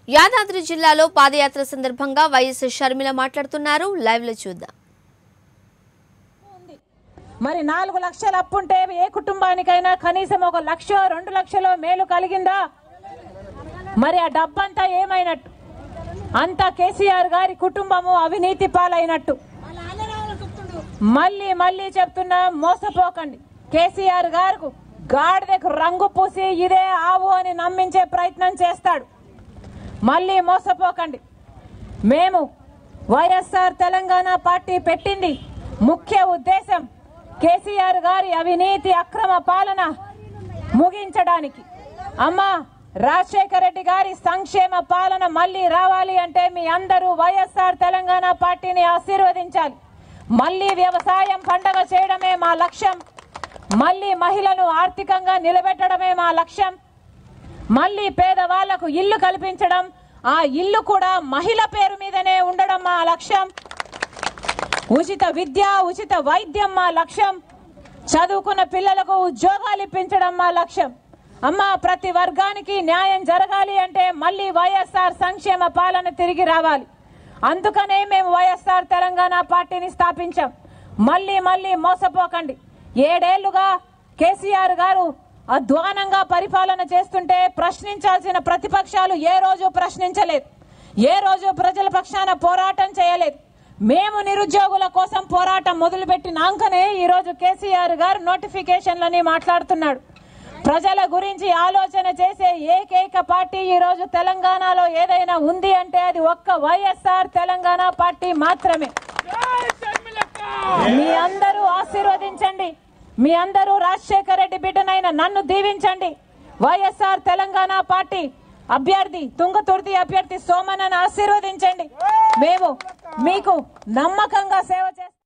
యాదాద్రి జిల్లాలో పాదయాత్ర సందర్భంగా వైఎస్ షర్మిల మాట్లాడుతున్నారు లైవ్ లో చూద్దాం మరి నాలుగు లక్షల అప్పుంటే ఏ కుటుంబానికైనా కనీసం ఒక లక్ష రెండు లక్షలు మేలు కలిగిందా మరి ఆ డబ్బంతా ఏమైనట్టు అంతా కేసీఆర్ గారి కుటుంబము అవినీతి పాలైనట్టు మళ్ళీ మళ్ళీ చెప్తున్నా మోసపోకండి కేసీఆర్ గారు గాడిదకు రంగు పూసి ఇదే ఆవు అని నమ్మించే ప్రయత్నం చేస్తాడు మళ్ళీ మోసపోకండి మేము వైఎస్ఆర్ తెలంగాణ పార్టీ పెట్టింది ముఖ్య ఉద్దేశం కేసీఆర్ గారి అవినీతి అక్రమ పాలన ముగించడానికి అమ్మా రాజశేఖర రెడ్డి గారి సంక్షేమ పాలన మళ్ళీ రావాలి అంటే మీ అందరూ వైఎస్ఆర్ తెలంగాణ పార్టీని ఆశీర్వదించాలి మళ్ళీ వ్యవసాయం పండగ చేయడమే మా లక్ష్యం మళ్ళీ మహిళను ఆర్థికంగా నిలబెట్టడమే మా లక్ష్యం మళ్ళీ పేదవాళ్లకు ఇల్లు కల్పించడం ఆ ఇల్లు కూడా మహిళ పేరు మీదనే ఉండడం మా లక్ష్యం ఉచిత విద్య ఉచిత వైద్యం మా లక్ష్యం చదువుకున్న పిల్లలకు ఉద్యోగాలు ఇప్పించడం మా లక్ష్యం అమ్మ ప్రతి వర్గానికి న్యాయం జరగాలి అంటే మళ్ళీ వైఎస్ఆర్ సంక్షేమ పాలన తిరిగి రావాలి అందుకనే మేము వైఎస్ఆర్ తెలంగాణ పార్టీని స్థాపించాం మళ్ళీ మళ్ళీ మోసపోకండి ఏడేళ్లుగా కేసీఆర్ గారు అధ్వానంగా పరిపాలన చేస్తుంటే ప్రశ్నించాల్సిన ప్రతిపక్షాలు ఏ రోజు ప్రశ్నించలేదు ఏ రోజు ప్రజల పక్షాన పోరాటం చేయలేదు మేము నిరుద్యోగుల కోసం పోరాటం మొదలుపెట్టినాకనే ఈ రోజు కేసీఆర్ గారు నోటిఫికేషన్లని మాట్లాడుతున్నాడు ప్రజల గురించి ఆలోచన చేసే ఏకైక పార్టీ ఈ రోజు తెలంగాణలో ఏదైనా ఉంది అంటే అది ఒక్క వైఎస్ఆర్ తెలంగాణ పార్టీ మాత్రమే మీ అందరూ ఆశీర్వదించండి మీ అందరూ రాజశేఖర రెడ్డి బిడ్డనైన నన్ను దీవించండి వైఎస్ఆర్ తెలంగాణ పార్టీ అభ్యర్థి తుంగతుర్తి అభ్యర్థి సోమనను ఆశీర్వదించండి మేము మీకు నమ్మకంగా సేవ చేస్తాం